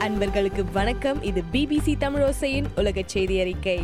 அன்பர்களுக்கு வணக்கம் இது பிபிசி தமிழோசையின் உலக செய்தி அறிக்கை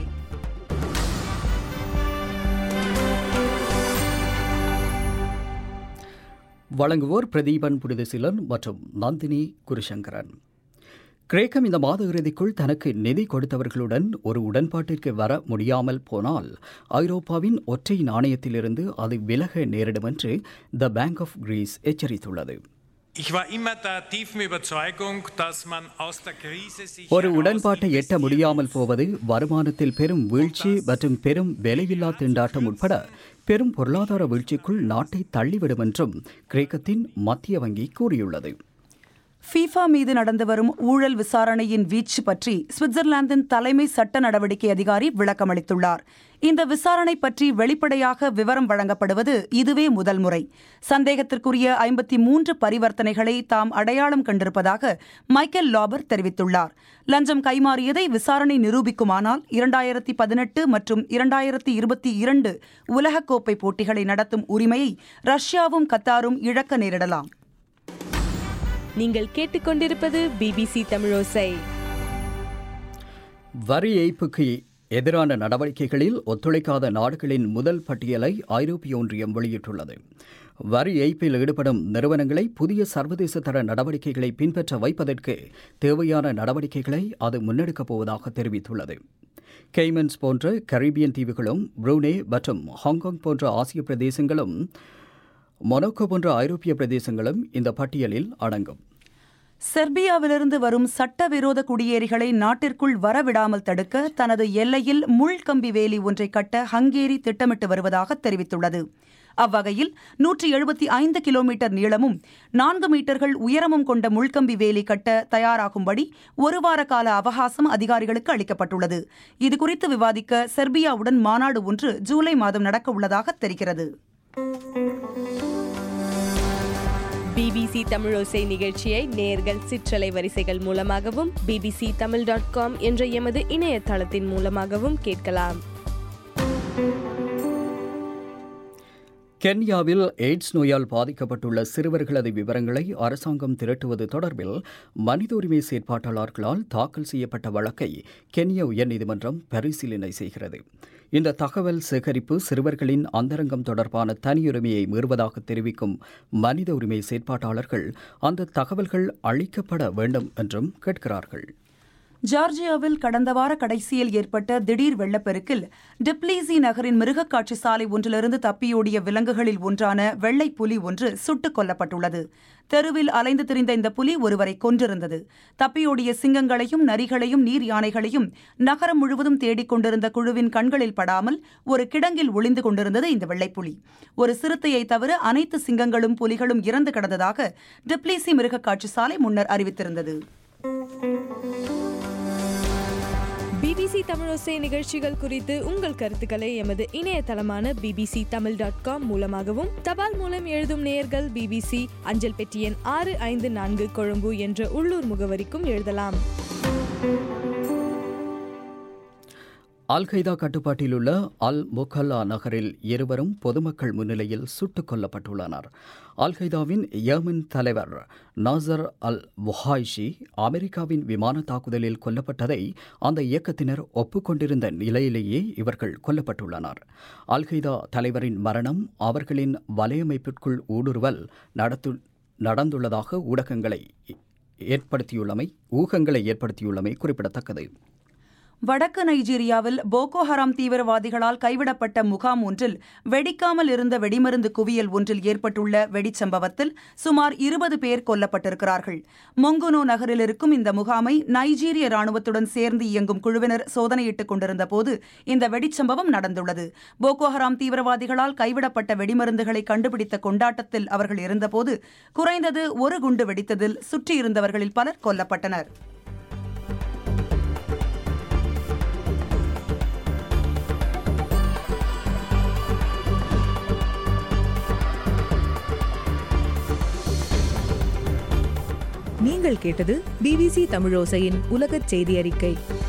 வழங்குவோர் பிரதீபன் புனிதசிலன் மற்றும் நந்தினி குருசங்கரன் கிரேக்கம் இந்த மாத இறுதிக்குள் தனக்கு நிதி கொடுத்தவர்களுடன் ஒரு உடன்பாட்டிற்கு வர முடியாமல் போனால் ஐரோப்பாவின் ஒற்றை நாணயத்திலிருந்து அது விலக நேரிடும் என்று த பேங்க் ஆஃப் கிரீஸ் எச்சரித்துள்ளது Ich war immer der tiefen Überzeugung, dass man aus der Krise sich ஒரு heraus உடன்பாட்டை எட்ட முடியாமல் போவது வருமானத்தில் பெரும் வீழ்ச்சி மற்றும் பெரும் வேலையில்லா திண்டாட்டம் உட்பட பெரும் பொருளாதார வீழ்ச்சிக்குள் நாட்டை தள்ளிவிடும் என்றும் கிரேக்கத்தின் மத்திய வங்கி கூறியுள்ளது ஃபீஃபா மீது நடந்து வரும் ஊழல் விசாரணையின் வீச்சு பற்றி சுவிட்சர்லாந்தின் தலைமை சட்ட நடவடிக்கை அதிகாரி விளக்கமளித்துள்ளார் இந்த விசாரணை பற்றி வெளிப்படையாக விவரம் வழங்கப்படுவது இதுவே முதல் முறை சந்தேகத்திற்குரிய ஐம்பத்தி மூன்று பரிவர்த்தனைகளை தாம் அடையாளம் கண்டிருப்பதாக மைக்கேல் லாபர் தெரிவித்துள்ளார் லஞ்சம் கைமாறியதை விசாரணை நிரூபிக்குமானால் இரண்டாயிரத்தி பதினெட்டு மற்றும் இரண்டாயிரத்தி இருபத்தி இரண்டு உலகக்கோப்பை போட்டிகளை நடத்தும் உரிமையை ரஷ்யாவும் கத்தாரும் இழக்க நேரிடலாம் நீங்கள் கேட்டுக்கொண்டிருப்பது பிபிசி தமிழோசை வரி ஏய்ப்புக்கு எதிரான நடவடிக்கைகளில் ஒத்துழைக்காத நாடுகளின் முதல் பட்டியலை ஐரோப்பிய ஒன்றியம் வெளியிட்டுள்ளது வரி ஏய்ப்பில் ஈடுபடும் நிறுவனங்களை புதிய சர்வதேச தர நடவடிக்கைகளை பின்பற்ற வைப்பதற்கு தேவையான நடவடிக்கைகளை அது முன்னெடுக்கப் போவதாக தெரிவித்துள்ளது கெய்மன்ஸ் போன்ற கரீபியன் தீவுகளும் புரூனே மற்றும் ஹாங்காங் போன்ற ஆசிய பிரதேசங்களும் மொனாக்கோ போன்ற ஐரோப்பிய பிரதேசங்களும் இந்த பட்டியலில் அடங்கும் செர்பியாவிலிருந்து வரும் சட்டவிரோத குடியேறிகளை நாட்டிற்குள் வரவிடாமல் தடுக்க தனது எல்லையில் முள்கம்பி வேலி ஒன்றை கட்ட ஹங்கேரி திட்டமிட்டு வருவதாக தெரிவித்துள்ளது அவ்வகையில் நூற்றி எழுபத்தி ஐந்து கிலோமீட்டர் நீளமும் நான்கு மீட்டர்கள் உயரமும் கொண்ட முள்கம்பி வேலி கட்ட தயாராகும்படி ஒரு வார கால அவகாசம் அதிகாரிகளுக்கு அளிக்கப்பட்டுள்ளது இதுகுறித்து விவாதிக்க செர்பியாவுடன் மாநாடு ஒன்று ஜூலை மாதம் நடக்க உள்ளதாக தெரிகிறது பிபிசி தமிழோசை நிகழ்ச்சியை நேர்கள் சிற்றலை வரிசைகள் மூலமாகவும் பிபிசி தமிழ் டாட் காம் என்ற எமது இணையதளத்தின் மூலமாகவும் கேட்கலாம் கென்யாவில் எய்ட்ஸ் நோயால் பாதிக்கப்பட்டுள்ள சிறுவர்களது விவரங்களை அரசாங்கம் திரட்டுவது தொடர்பில் மனித உரிமை செயற்பாட்டாளர்களால் தாக்கல் செய்யப்பட்ட வழக்கை கென்யா உயர்நீதிமன்றம் பரிசீலனை செய்கிறது இந்த தகவல் சேகரிப்பு சிறுவர்களின் அந்தரங்கம் தொடர்பான தனியுரிமையை மீறுவதாக தெரிவிக்கும் மனித உரிமை செயற்பாட்டாளர்கள் அந்த தகவல்கள் அளிக்கப்பட வேண்டும் என்றும் கேட்கிறார்கள் ஜார்ஜியாவில் கடந்த வார கடைசியில் ஏற்பட்ட திடீர் வெள்ளப்பெருக்கில் டிப்ளீசி நகரின் மிருகக்காட்சி சாலை ஒன்றிலிருந்து தப்பியோடிய விலங்குகளில் ஒன்றான வெள்ளை புலி ஒன்று சுட்டுக் கொல்லப்பட்டுள்ளது தெருவில் அலைந்து திரிந்த இந்த புலி ஒருவரை கொன்றிருந்தது தப்பியோடிய சிங்கங்களையும் நரிகளையும் நீர் யானைகளையும் நகரம் முழுவதும் தேடிக் கொண்டிருந்த குழுவின் கண்களில் படாமல் ஒரு கிடங்கில் ஒளிந்து கொண்டிருந்தது இந்த வெள்ளைப்புலி ஒரு சிறுத்தையை தவிர அனைத்து சிங்கங்களும் புலிகளும் இறந்து கிடந்ததாக டிப்ளீசி மிருகக்காட்சி சாலை முன்னர் அறிவித்திருந்தது பிபிசி தமிழோசை நிகழ்ச்சிகள் குறித்து உங்கள் கருத்துக்களை எமது இணையதளமான பிபிசி தமிழ் டாட் காம் மூலமாகவும் தபால் மூலம் எழுதும் நேயர்கள் பிபிசி அஞ்சல் பெட்டி எண் ஆறு ஐந்து நான்கு கொழும்பு என்ற உள்ளூர் முகவரிக்கும் எழுதலாம் அல் கைதா கட்டுப்பாட்டில் உள்ள அல் முகல்லா நகரில் இருவரும் பொதுமக்கள் முன்னிலையில் சுட்டுக் கொல்லப்பட்டுள்ளனர் அல் கைதாவின் யமன் தலைவர் நாசர் அல் முஹாய்ஷி அமெரிக்காவின் விமான தாக்குதலில் கொல்லப்பட்டதை அந்த இயக்கத்தினர் ஒப்புக்கொண்டிருந்த நிலையிலேயே இவர்கள் கொல்லப்பட்டுள்ளனர் அல் கைதா தலைவரின் மரணம் அவர்களின் வலையமைப்பிற்குள் ஊடுருவல் நடத்து நடந்துள்ளதாக ஊடகங்களை ஏற்படுத்தியுள்ளமை ஊகங்களை ஏற்படுத்தியுள்ளமை குறிப்பிடத்தக்கது வடக்கு நைஜீரியாவில் போகோ ஹராம் தீவிரவாதிகளால் கைவிடப்பட்ட முகாம் ஒன்றில் வெடிக்காமல் இருந்த வெடிமருந்து குவியல் ஒன்றில் ஏற்பட்டுள்ள வெடிச்சம்பவத்தில் சுமார் இருபது பேர் கொல்லப்பட்டிருக்கிறார்கள் மொங்குனோ நகரில் இருக்கும் இந்த முகாமை நைஜீரிய ராணுவத்துடன் சேர்ந்து இயங்கும் குழுவினர் சோதனையிட்டுக் கொண்டிருந்த போது இந்த வெடிச்சம்பவம் நடந்துள்ளது போகோ ஹராம் தீவிரவாதிகளால் கைவிடப்பட்ட வெடிமருந்துகளை கண்டுபிடித்த கொண்டாட்டத்தில் அவர்கள் இருந்தபோது குறைந்தது ஒரு குண்டு வெடித்ததில் சுற்றியிருந்தவர்களில் பலர் கொல்லப்பட்டனர் நீங்கள் கேட்டது பிபிசி தமிழோசையின் உலகச் செய்தி அறிக்கை